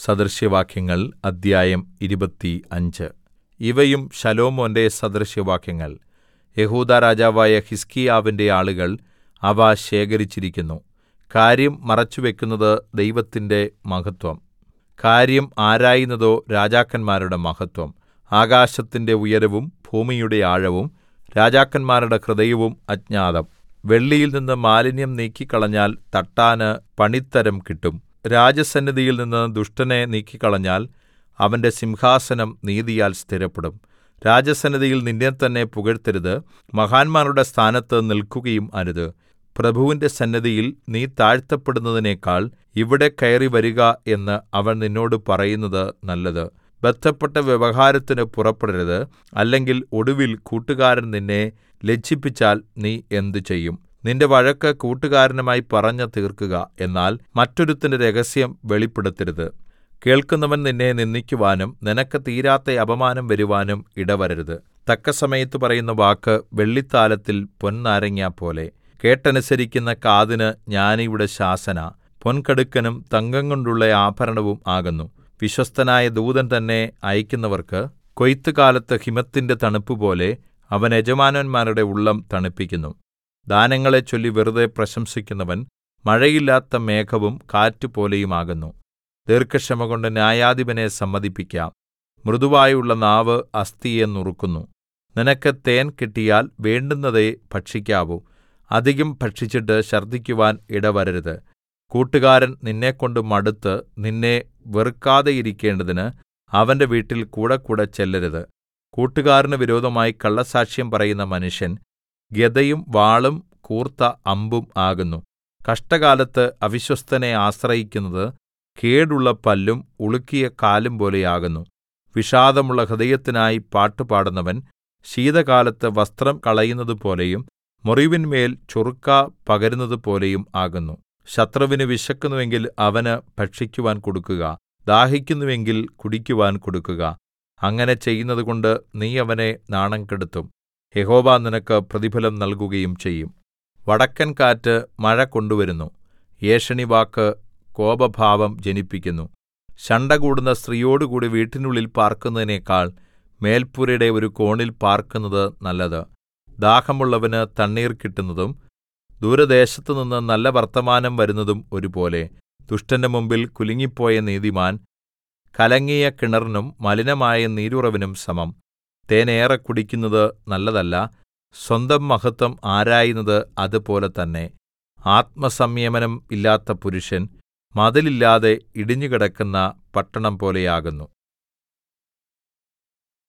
സദൃശവാക്യങ്ങൾ അദ്ധ്യായം ഇരുപത്തിയഞ്ച് ഇവയും ശലോമോന്റെ സദൃശവാക്യങ്ങൾ യെഹൂദാ രാജാവായ ഹിസ്കീയാവിന്റെ ആളുകൾ അവ ശേഖരിച്ചിരിക്കുന്നു കാര്യം മറച്ചുവെക്കുന്നത് ദൈവത്തിന്റെ മഹത്വം കാര്യം ആരായുന്നതോ രാജാക്കന്മാരുടെ മഹത്വം ആകാശത്തിന്റെ ഉയരവും ഭൂമിയുടെ ആഴവും രാജാക്കന്മാരുടെ ഹൃദയവും അജ്ഞാതം വെള്ളിയിൽനിന്ന് മാലിന്യം നീക്കിക്കളഞ്ഞാൽ തട്ടാന് പണിത്തരം കിട്ടും രാജസന്നിധിയിൽ നിന്ന് ദുഷ്ടനെ നീക്കിക്കളഞ്ഞാൽ അവന്റെ സിംഹാസനം നീതിയാൽ സ്ഥിരപ്പെടും രാജസന്നിധിയിൽ നിന്നെത്തന്നെ പുകഴ്ത്തരുത് മഹാന്മാരുടെ സ്ഥാനത്ത് നിൽക്കുകയും അരുത് പ്രഭുവിന്റെ സന്നിധിയിൽ നീ താഴ്ത്തപ്പെടുന്നതിനേക്കാൾ ഇവിടെ കയറിവരുക എന്ന് അവൻ നിന്നോട് പറയുന്നത് നല്ലത് ബദ്ധപ്പെട്ട വ്യവഹാരത്തിന് പുറപ്പെടരുത് അല്ലെങ്കിൽ ഒടുവിൽ കൂട്ടുകാരൻ നിന്നെ ലജ്ജിപ്പിച്ചാൽ നീ എന്ത് ചെയ്യും നിന്റെ വഴക്ക് കൂട്ടുകാരനുമായി പറഞ്ഞു തീർക്കുക എന്നാൽ മറ്റൊരുത്തന്റെ രഹസ്യം വെളിപ്പെടുത്തരുത് കേൾക്കുന്നവൻ നിന്നെ നിന്ദിക്കുവാനും നിനക്ക് തീരാത്ത അപമാനം വരുവാനും ഇടവരരുത് തക്കസമയത്ത് പറയുന്ന വാക്ക് വെള്ളിത്താലത്തിൽ പൊൻനാരങ്ങാപോലെ കേട്ടനുസരിക്കുന്ന കാതിന് ജ്ഞാനിയുടെ ശാസന പൊൻകടുക്കനും തങ്കംകൊണ്ടുള്ള ആഭരണവും ആകുന്നു വിശ്വസ്തനായ ദൂതൻ തന്നെ അയക്കുന്നവർക്ക് കൊയ്ത്തുകാലത്ത് ഹിമത്തിന്റെ തണുപ്പുപോലെ അവൻ യജമാനന്മാരുടെ ഉള്ളം തണുപ്പിക്കുന്നു ദാനങ്ങളെ ചൊല്ലി വെറുതെ പ്രശംസിക്കുന്നവൻ മഴയില്ലാത്ത മേഘവും കാറ്റുപോലെയുമാകുന്നു ദീർഘക്ഷമകൊണ്ട് ന്യായാധിപനെ സമ്മതിപ്പിക്കാം മൃദുവായുള്ള നാവ് അസ്ഥിയെ നുറുക്കുന്നു നിനക്ക് തേൻ കിട്ടിയാൽ വേണ്ടുന്നതേ ഭക്ഷിക്കാവൂ അധികം ഭക്ഷിച്ചിട്ട് ഛർദ്ദിക്കുവാൻ ഇടവരരുത് കൂട്ടുകാരൻ നിന്നെക്കൊണ്ട് മടുത്ത് നിന്നെ വെറുക്കാതെയിരിക്കേണ്ടതിന് അവന്റെ വീട്ടിൽ കൂടെക്കൂടെ ചെല്ലരുത് കൂട്ടുകാരന് വിരോധമായി കള്ളസാക്ഷ്യം പറയുന്ന മനുഷ്യൻ ഗദയും വാളും കൂർത്ത അമ്പും ആകുന്നു കഷ്ടകാലത്ത് അവിശ്വസ്തനെ ആശ്രയിക്കുന്നത് കേടുള്ള പല്ലും ഉളുക്കിയ കാലും പോലെയാകുന്നു വിഷാദമുള്ള ഹൃദയത്തിനായി പാട്ടുപാടുന്നവൻ ശീതകാലത്ത് വസ്ത്രം കളയുന്നതുപോലെയും മുറിവിന്മേൽ ചൊറുക്ക പകരുന്നതുപോലെയും ആകുന്നു ശത്രുവിന് വിശക്കുന്നുവെങ്കിൽ അവന് ഭക്ഷിക്കുവാൻ കൊടുക്കുക ദാഹിക്കുന്നുവെങ്കിൽ കുടിക്കുവാൻ കൊടുക്കുക അങ്ങനെ ചെയ്യുന്നതുകൊണ്ട് നീ അവനെ നാണം കെടുത്തും യഹോവ നിനക്ക് പ്രതിഫലം നൽകുകയും ചെയ്യും വടക്കൻ കാറ്റ് മഴ കൊണ്ടുവരുന്നു ഏഷണിവാക്ക് കോപഭാവം ജനിപ്പിക്കുന്നു ശണ്ട കൂടുന്ന സ്ത്രീയോടുകൂടി വീട്ടിനുള്ളിൽ പാർക്കുന്നതിനേക്കാൾ മേൽപ്പുരയുടെ ഒരു കോണിൽ പാർക്കുന്നത് നല്ലത് ദാഹമുള്ളവന് തണ്ണീർ കിട്ടുന്നതും ദൂരദേശത്തുനിന്ന് നല്ല വർത്തമാനം വരുന്നതും ഒരുപോലെ ദുഷ്ടന്റെ മുമ്പിൽ കുലുങ്ങിപ്പോയ നീതിമാൻ കലങ്ങിയ കിണറിനും മലിനമായ നീരുറവിനും സമം തേനേറെ കുടിക്കുന്നത് നല്ലതല്ല സ്വന്തം മഹത്വം ആരായുന്നത് അതുപോലെ തന്നെ ആത്മസംയമനം ഇല്ലാത്ത പുരുഷൻ മതിലില്ലാതെ ഇടിഞ്ഞുകിടക്കുന്ന പട്ടണം പോലെയാകുന്നു